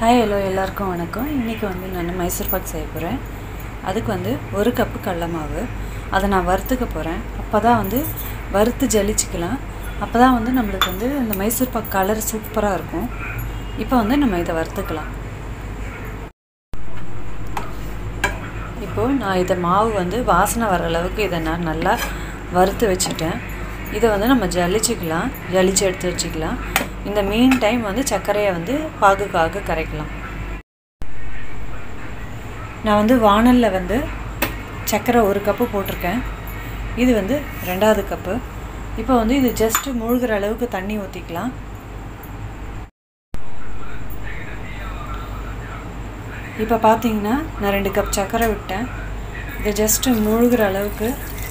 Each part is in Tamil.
ஹாய் ஹலோ எல்லாருக்கும் வணக்கம் இன்றைக்கி வந்து நான் மைசூர் பாக் செய்ய போகிறேன் அதுக்கு வந்து ஒரு கப்பு கடல மாவு அதை நான் வறுத்துக்க போகிறேன் அப்போ தான் வந்து வறுத்து ஜலிச்சுக்கலாம் அப்போ தான் வந்து நம்மளுக்கு வந்து இந்த மைசூர் பாக் கலர் சூப்பராக இருக்கும் இப்போ வந்து நம்ம இதை வறுத்துக்கலாம் இப்போது நான் இதை மாவு வந்து வாசனை வர அளவுக்கு இதை நான் நல்லா வறுத்து வச்சுட்டேன் இதை வந்து நம்ம ஜலிச்சுக்கலாம் ஜலிச்சு எடுத்து வச்சுக்கலாம் இந்த மீன் டைம் வந்து சர்க்கரையை வந்து பாகுக்காக கரைக்கலாம் நான் வந்து வானலில் வந்து சர்க்கரை ஒரு கப்பு போட்டிருக்கேன் இது வந்து ரெண்டாவது கப்பு இப்போ வந்து இது ஜஸ்ட்டு மூழ்கிற அளவுக்கு தண்ணி ஊற்றிக்கலாம் இப்போ பார்த்தீங்கன்னா நான் ரெண்டு கப் சர்க்கரை விட்டேன் இதை ஜஸ்ட்டு மூழ்கிற அளவுக்கு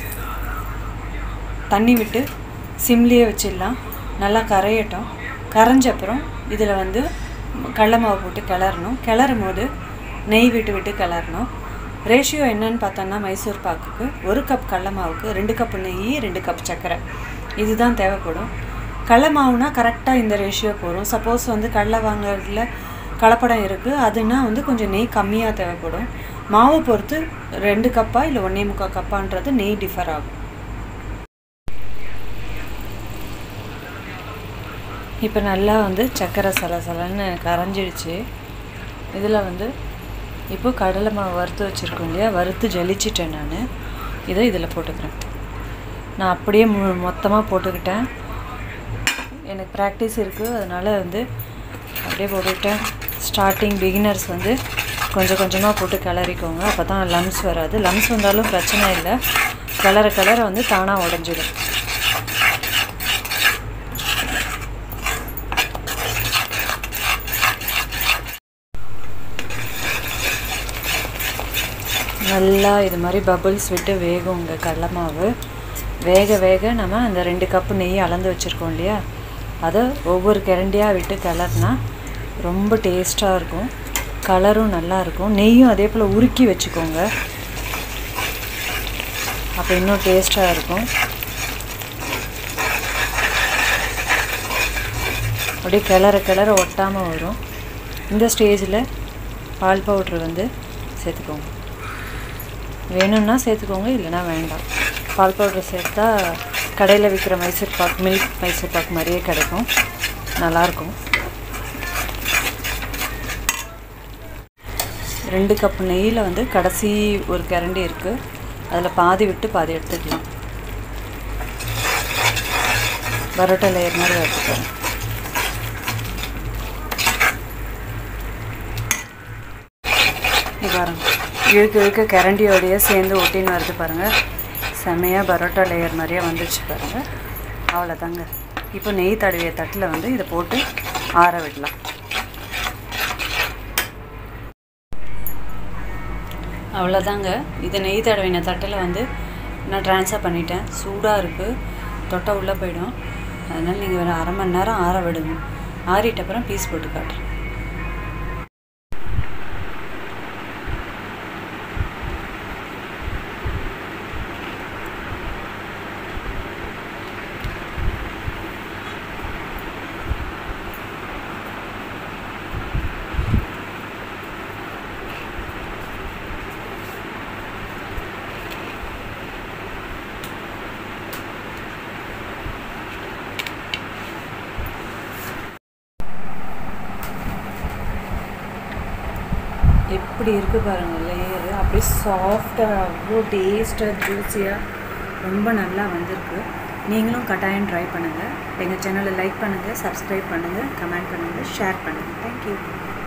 தண்ணி விட்டு சிம்லியே வச்சிடலாம் நல்லா கரையட்டும் கரைஞ்ச அப்புறம் இதில் வந்து கடல மாவு போட்டு கிளறணும் கிளறும் போது நெய் விட்டு விட்டு கிளறணும் ரேஷியோ என்னன்னு பார்த்தோன்னா மைசூர் பாக்குக்கு ஒரு கப் கடல மாவுக்கு ரெண்டு கப் நெய் ரெண்டு கப் சர்க்கரை இதுதான் தேவைப்படும் கடல மாவுனா கரெக்டாக இந்த ரேஷியோ போகும் சப்போஸ் வந்து கடலை வாங்குறதுல கலப்படம் இருக்குது அதுனா வந்து கொஞ்சம் நெய் கம்மியாக தேவைப்படும் மாவை பொறுத்து ரெண்டு கப்பா இல்லை ஒன்றே முக்கால் கப்பான்றது நெய் டிஃபர் ஆகும் இப்போ நல்லா வந்து சக்கரை சலசலன்னு கரைஞ்சிடுச்சு இதில் வந்து இப்போ கடலை மாவு வறுத்து வச்சுருக்கோம் இல்லையா வறுத்து ஜலிச்சிட்டேன் நான் இதை இதில் போட்டுக்கிறேன் நான் அப்படியே மு மொத்தமாக போட்டுக்கிட்டேன் எனக்கு ப்ராக்டிஸ் இருக்குது அதனால் வந்து அப்படியே போட்டுக்கிட்டேன் ஸ்டார்டிங் பிகினர்ஸ் வந்து கொஞ்சம் கொஞ்சமாக போட்டு கிளறிக்கோங்க அப்போ தான் லம்ஸ் வராது லம்ஸ் வந்தாலும் பிரச்சனை இல்லை கிளற கிளற வந்து தானாக உடஞ்சிடும் நல்லா இது மாதிரி பபுள்ஸ் விட்டு வேகுங்க கடல மாவு வேக வேக நம்ம அந்த ரெண்டு கப்பு நெய் அளந்து வச்சுருக்கோம் இல்லையா அதை ஒவ்வொரு கிரண்டியாக விட்டு கிளறினா ரொம்ப டேஸ்ட்டாக இருக்கும் கலரும் நல்லா இருக்கும் நெய்யும் அதே போல் உருக்கி வச்சுக்கோங்க அப்போ இன்னும் டேஸ்ட்டாக இருக்கும் அப்படியே கிளற கிளற ஒட்டாமல் வரும் இந்த ஸ்டேஜில் பால் பவுட்ரு வந்து சேர்த்துக்கோங்க வேணும்னா சேர்த்துக்கோங்க இல்லைனா வேண்டாம் பால் பவுடர் சேர்த்தா கடையில் விற்கிற மைசூர் பாக் மில்க் மைசூர் பாக் மாதிரியே கிடைக்கும் நல்லாயிருக்கும் ரெண்டு கப்பு நெய்யில் வந்து கடைசி ஒரு கரண்டி இருக்குது அதில் பாதி விட்டு பாதி எடுத்துக்கலாம் பரோட்டா லேயர் மாதிரி எடுத்துக்கிறேன் பாருங்க இழுக்க இழுக்க கரண்டியோடையே சேர்ந்து ஒட்டின்னு வருது பாருங்கள் செமையாக பரோட்டா லேயர் மாதிரியே வந்துடுச்சு பாருங்கள் அவ்வளோதாங்க இப்போ நெய் தடவிய தட்டில் வந்து இதை போட்டு ஆற விடலாம் அவ்வளோதாங்க இது நெய் தடவின தட்டில் வந்து நான் ட்ரான்ஸ்ஃபர் பண்ணிட்டேன் சூடாக இருக்குது தொட்டை உள்ளே போயிடும் அதனால் நீங்கள் ஒரு அரை மணி நேரம் ஆற விடுங்க ஆறிட்ட அப்புறம் பீஸ் போட்டு காட்டுறேன் எப்படி இருக்குது பாருங்கள் லேயரு அப்படியே சாஃப்டாக அவ்வளோ டேஸ்ட்டாக ஜூஸியாக ரொம்ப நல்லா வந்திருக்கு நீங்களும் கட்டாயம் ட்ரை பண்ணுங்கள் எங்கள் சேனலை லைக் பண்ணுங்கள் சப்ஸ்கிரைப் பண்ணுங்கள் கமெண்ட் பண்ணுங்கள் ஷேர் பண்ணுங்கள் தேங்க்யூ